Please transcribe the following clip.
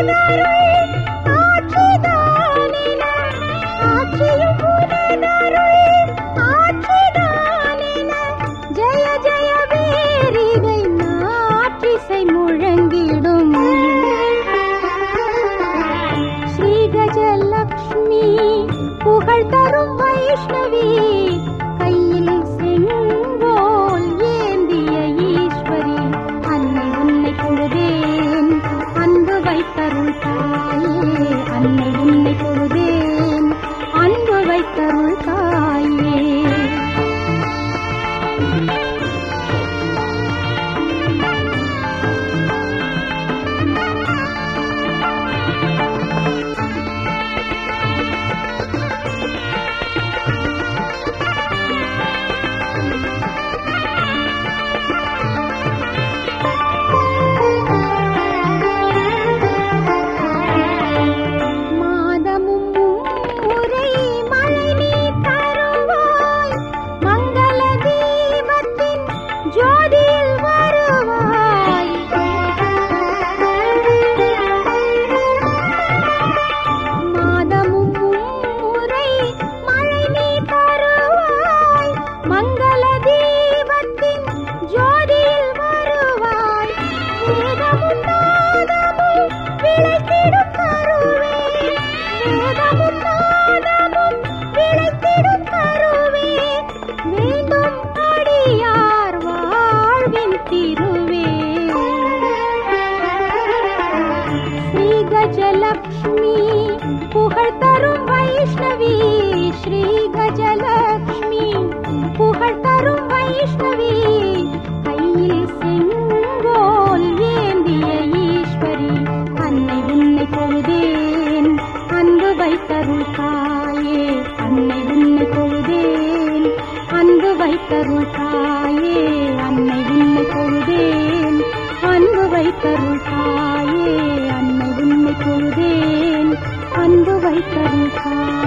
உனதருள் ஆட்சிதானென ஆட்சியும் உனதருள் ஆட்சிதானென ஜெய ஜெய வேரிகை நாற்றிசை முழங்கிடும் ஸ்ரீ கஜலக்ஷ்மி புகழ் தரும் வைஷ்ணவி கையில் செங்கோல் ஏந்திய ஈஸ்வரி அன்னை உன்னை தொழுதேன் அன்பு வைத்தருள் தாயே அன்னை உன்னை தொழுதேன் அன்பு வைத்தருள் தாயே மாதமும் முறை மழை நீ தருவாய் மங்கள தீபத்தின் ஜோதியில் வருவாய் மாதமும் முறை மழை நீ தருவாய் மங்கள தீபத்தின் ஜோதியில் வருவாய் வேதமும் நாதமும் விளைத்திடும் கருவே வேதமும் நாதமும் விளைத்திடும் கருவே வேண்டும் அடியார் வாழ்வின் திருவே ஸ்ரீ கஜலக்ஷ்மி புகழ் தரும் வைஷ்ணவி ஸ்ரீ கஜலக்ஷ்மி புகழ் தரும் வைஷ்ணவி கையில் செங்கோல் ஏந்திய ஈஸ்வரி அன்னை உன்னை தொழுதேன் அன்பு வைத்தருள் தாயே அன்னை உன்னை தொழுதேன் அன்பு வைத்தருள் தாயே அன்னை உன்னை தொழுதேன் அன்பு வைத்தருள் தாயே அன்னை உன்னை தொழுதேன் அன்பு வைத்தருள் தாயே